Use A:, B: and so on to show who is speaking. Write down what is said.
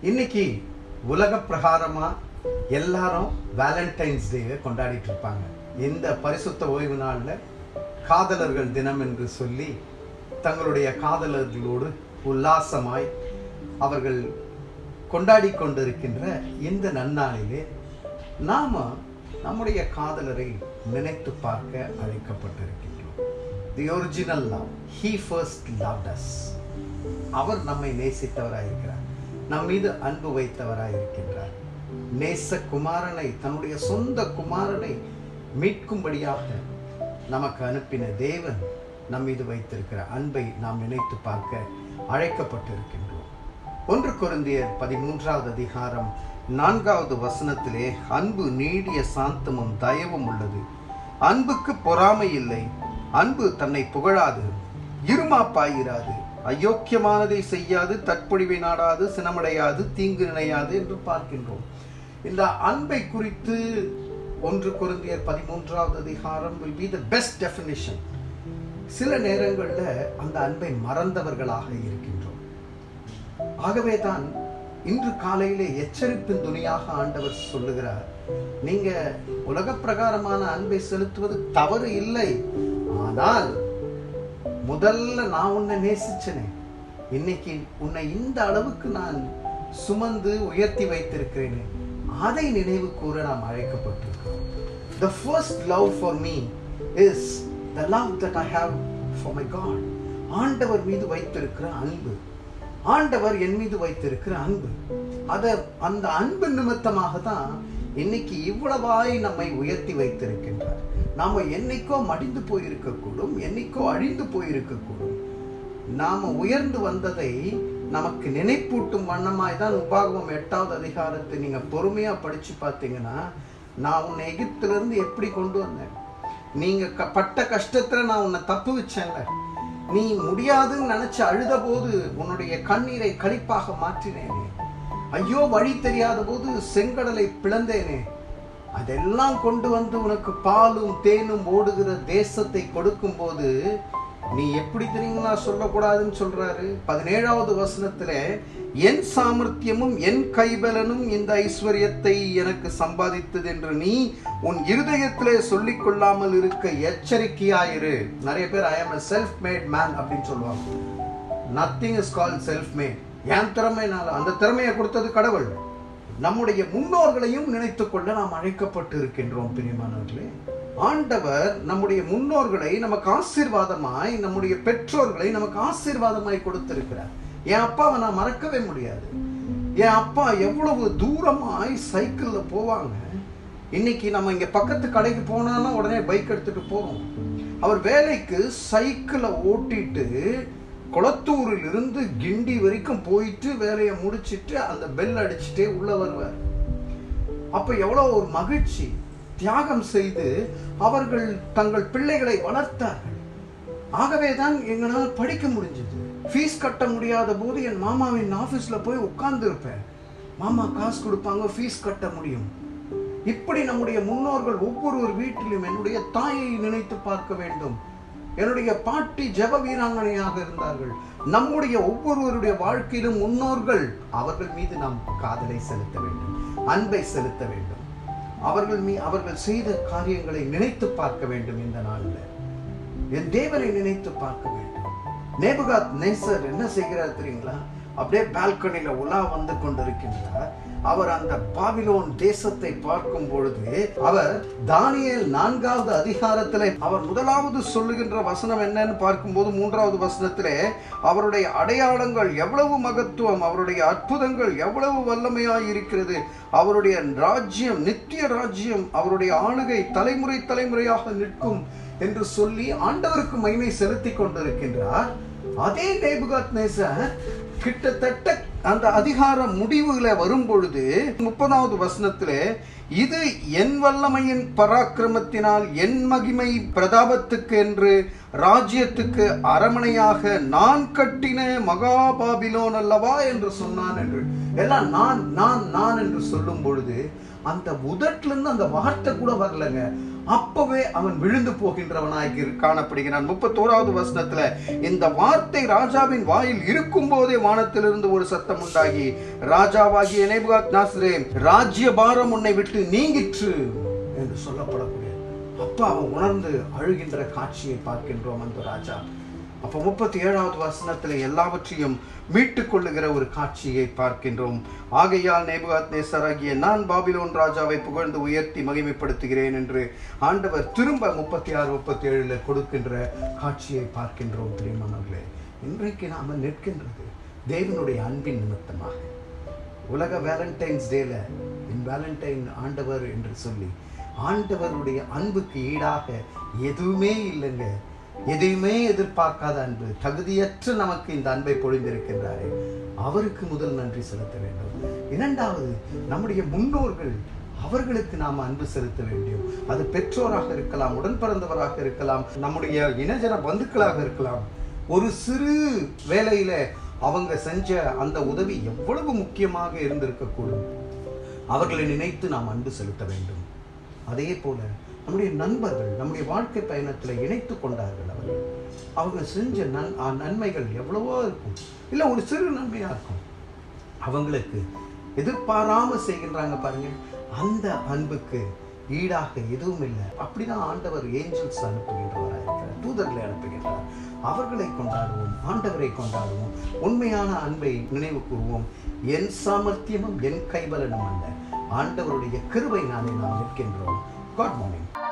A: இன்னைக்கு உலக பிரகாரமா எல்லாரும் வேலண்டைன்ஸ் டேவை கொண்டாடிட்டு இருப்பாங்க இந்த பரிசுத்த ஓய்வு நாள்ல காதலர்கள் தினம் என்று சொல்லி தங்களுடைய காதலர்களோடு உல்லாசமாய் அவர்கள் கொண்டாடி கொண்டிருக்கின்ற இந்த நன்னாளிலே நாம நம்முடைய காதலரை நினைத்து பார்க்க அழைக்கப்பட்டிருக்கின்றோம் the original love he first loved us அவர் நம்மை நேசித்தவராயிருக்கிறார் நம் மீது அன்பு வைத்தவராயிருக்கின்றார் நேச குமாரனை தன்னுடைய சொந்த குமாரனை மீட்கும்படியாக நமக்கு அனுப்பின தேவன் நம் மீது வைத்திருக்கிற அன்பை நாம் நினைத்து பார்க்க அழைக்கப்பட்டிருக்கின்றோம் ஒன்று கொருந்தியர் பதிமூன்றாவது அதிகாரம் நான்காவது வசனத்திலே அன்பு நீடிய சாந்தமும் தயவும் உள்ளது அன்புக்கு பொறாமை இல்லை அன்பு தன்னை புகழாது இருமாப்பாயிராது அயோக்கியமானதை செய்யாது தற்பொழிவை நாடாது சினமடையாது தீங்கு நினையாது என்று பார்க்கின்றோம் இந்த அன்பை குறித்து ஒன்று குருந்தியர் பதிமூன்றாவது அதிகாரம் will be the best definition சில நேரங்கள்ல அந்த அன்பை மறந்தவர்களாக இருக்கின்றோம் ஆகவே தான் இன்று காலையிலே எச்சரிப்பின் துணியாக ஆண்டவர் சொல்லுகிறார் நீங்க உலக பிரகாரமான அன்பை செலுத்துவது தவறு இல்லை ஆனால் முதல்ல நான் உன்னை நேசிச்சனே இன்னைக்கு உன்னை இந்த அளவுக்கு நான் சுமந்து உயர்த்தி வைத்திருக்கிறேனே அதை நினைவு கூற நாம் அழைக்கப்பட்டிருக்கிறோம் the first love for me is the love that I have for my God ஆண்டவர் மீது வைத்திருக்கிற அன்பு ஆண்டவர் என் மீது வைத்திருக்கிற அன்பு அத அந்த அன்பு நிமித்தமாக தான் இன்னைக்கு இவ்வளவாய் நம்மை உயர்த்தி வைத்திருக்கின்றார் நாம என்னைக்கோ மடிந்து போயிருக்கக்கூடும் என்னைக்கோ அழிந்து போயிருக்கக்கூடும் நாம உயர்ந்து வந்ததை நமக்கு நினைப்பூட்டும் வண்ணமாய் தான் உபாகமம் எட்டாவது அதிகாரத்தை நீங்க பொறுமையா படிச்சு பார்த்தீங்கன்னா நான் உன்னை எகிப்திலிருந்து எப்படி கொண்டு வந்தேன் நீங்க க- பட்ட கஷ்டத்துல நான் உன்னை தப்பு வச்சேன்ல நீ முடியாதுன்னு நினைச்சு அழுத போது உன்னுடைய கண்ணீரை களிப்பாக மாற்றினேனே ஐயோ வழி தெரியாத போது செங்கடலை பிளந்தேனே அதெல்லாம் கொண்டு வந்து உனக்கு பாலும் தேனும் ஓடுகிற தேசத்தை கொடுக்கும்போது நீ எப்படி தெரியுங்களா சொல்லக்கூடாதுன்னு சொல்றாரு பதினேழாவது வசனத்துல என் சாமர்த்தியமும் என் கைபலனும் இந்த ஐஸ்வர்யத்தை எனக்கு சம்பாதித்தது என்று நீ உன் இருதயத்திலே சொல்லிக் கொள்ளாமல் இருக்க எச்சரிக்கையாயிரு நிறைய பேர் I am self made man அப்படின்னு சொல்லுவாங்க nothing is call self made என் திறமைனால அந்த திறமையை கொடுத்தது கடவுள் நம்முடைய முன்னோர்களையும் நினைத்துக் கொள்ள நாம் அழைக்கப்பட்டு இருக்கின்றோம் பிரியமானவர்களே ஆண்டவர் நம்முடைய முன்னோர்களை நமக்கு ஆசீர்வாதமாய் நம்முடைய பெற்றோர்களை நமக்கு ஆசீர்வாதமாய் கொடுத்திருக்கிறார் என் அப்பாவை நான் மறக்கவே முடியாது என் அப்பா எவ்வளவு தூரமாய் சைக்கிள்ல போவாங்க இன்னைக்கு நம்ம இங்க பக்கத்து கடைக்கு போனோம்னா உடனே பைக் எடுத்துட்டு போறோம் அவர் வேலைக்கு சைக்கிளை ஓட்டிட்டு குளத்தூரில் இருந்து கிண்டி வரைக்கும் போயிட்டு வேலையை முடிச்சிட்டு அந்த பெல் அடிச்சுட்டே உள்ள வருவார் அப்ப எவ்வளவு ஒரு மகிழ்ச்சி தியாகம் செய்து அவர்கள் தங்கள் பிள்ளைகளை வளர்த்தார்கள் ஆகவே தான் எங்களால் படிக்க முடிஞ்சது ஃபீஸ் கட்ட முடியாத போது என் மாமாவின் ஆபீஸ்ல போய் உட்கார்ந்து இருப்பேன் மாமா காசு கொடுப்பாங்க ஃபீஸ் கட்ட முடியும் இப்படி நம்முடைய முன்னோர்கள் ஒவ்வொரு வீட்டிலும் என்னுடைய தாயை நினைத்து பார்க்க வேண்டும் என்னுடைய பாட்டி ஜெப வீராங்கனையாக இருந்தார்கள் நம்முடைய ஒவ்வொருவருடைய வாழ்க்கையிலும் முன்னோர்கள் அவர்கள் மீது நாம் காதலை செலுத்த வேண்டும் அன்பை செலுத்த வேண்டும் அவர்கள் மீ அவர்கள் செய்த காரியங்களை நினைத்து பார்க்க வேண்டும் இந்த நாளில் என் தேவனை நினைத்து பார்க்க வேண்டும் நேபுகாத் நேசர் என்ன செய்கிறார் தெரியுங்களா அப்படியே பால்கனில உலா வந்து கொண்டிருக்கின்றார் அவர் அந்த பாபிலோன் தேசத்தை பார்க்கும் பொழுது அவர் தானியேல் நான்காவது அதிகாரத்திலே அவர் முதலாவது சொல்லுகின்ற வசனம் என்னன்னு பார்க்கும்போது மூன்றாவது வசனத்திலே அவருடைய அடையாளங்கள் எவ்வளவு மகத்துவம் அவருடைய அற்புதங்கள் எவ்வளவு வல்லமையாய் இருக்கிறது அவருடைய ராஜ்யம் நித்திய ராஜ்யம் அவருடைய ஆளுகை தலைமுறை தலைமுறையாக நிற்கும் என்று சொல்லி ஆண்டவருக்கு மகிமை செலுத்தி கொண்டிருக்கின்றார் அதே நேபுகாத் நேசர் கிட்டத்தட்ட அந்த அதிகார முடிவுல வரும் பொழுது முப்பதாவது வசனத்திலே இது என் வல்லமையின் பராக்கிரமத்தினால் என் மகிமை பிரதாபத்துக்கு என்று ராஜ்யத்துக்கு அரமனையாக நான் கட்டின மகாபாபிலோன் அல்லவா என்று சொன்னான் என்று எல்லாம் நான் நான் நான் என்று சொல்லும் பொழுது அந்த உதட்டுல இருந்து அந்த வார்த்தை கூட வரலங்க அப்பவே அவன் விழுந்து போகின்றவனாய் இரு- காணப்படுகிறான் முப்பத்தோராவது வசனத்துல இந்த வார்த்தை ராஜாவின் வாயில் இருக்கும் போதே வானத்திலிருந்து ஒரு சத்தம் உண்டாகி ராஜாவாகிய நேபுகாத் நாசரே ராஜ்ய பாரம் உன்னை விட்டு நீங்கிற்று என்று சொல்லப்படக்கூடிய அப்ப அவன் உணர்ந்து அழுகின்ற காட்சியை பார்க்கின்றோம் அந்த ராஜா அப்ப முப்பத்தி ஏழாவது வசனத்துல எல்லாவற்றையும் மீட்டுக் கொள்ளுகிற ஒரு காட்சியை பார்க்கின்றோம் ஆகையால் நேபுகாத் நேசராகிய நான் பாபிலோன் ராஜாவை புகழ்ந்து உயர்த்தி மகிமைப்படுத்துகிறேன் என்று ஆண்டவர் திரும்ப முப்பத்தி ஆறு முப்பத்தி ஏழுல கொடுக்கின்ற காட்சியை பார்க்கின்றோம் பிரியமானவர்களே இன்றைக்கு நாம நிற்கின்றது தேவனுடைய அன்பின் நிமித்தமாக உலக வேலண்டைன்ஸ் டேல என் வேலண்டைன் ஆண்டவர் என்று சொல்லி ஆண்டவருடைய அன்புக்கு ஈடாக எதுவுமே இல்லைங்க எதையுமே எதிர்பார்க்காத அன்பு தகுதியற்ற நமக்கு இந்த அன்பை பொழிந்திருக்கின்றாரே அவருக்கு முதல் நன்றி செலுத்த வேண்டும் இரண்டாவது நம்முடைய முன்னோர்கள் அவர்களுக்கு நாம் அன்பு செலுத்த வேண்டும் அது பெற்றோராக இருக்கலாம் உடன் பிறந்தவராக இருக்கலாம் நம்முடைய இனஜன பந்துக்களாக இருக்கலாம் ஒரு சிறு வேலையில அவங்க செஞ்ச அந்த உதவி எவ்வளவு முக்கியமாக இருந்திருக்கக்கூடும் அவர்களை நினைத்து நாம் அன்பு செலுத்த வேண்டும் அதே போல நம்முடைய நண்பர்கள் நம்முடைய வாழ்க்கை பயணத்தில் இணைத்து கொண்டார்கள் அவர்கள் அவங்க செஞ்ச நன் ஆ, நன்மைகள் எவ்வளவோ இருக்கும் இல்லை ஒரு சிறு நன்மையா இருக்கும் அவங்களுக்கு எதிர்பாராம செய்கின்றாங்க பாருங்க அந்த அன்புக்கு ஈடாக எதுவும் இல்லை அப்படிதான் ஆண்டவர் ஏஞ்சல்ஸ் அனுப்புகின்றவராக இருக்கிறார் தூதர்களை அனுப்புகின்றார் அவர்களை கொண்டாடுவோம் ஆண்டவரை கொண்டாடுவோம் உண்மையான அன்பை நினைவு கூறுவோம் என் சாமர்த்தியமும் என் கைபலனும் அல்ல ஆண்டவருடைய கிருபை நாளை நாம் நிற்கின்றோம் காட் மார்னிங்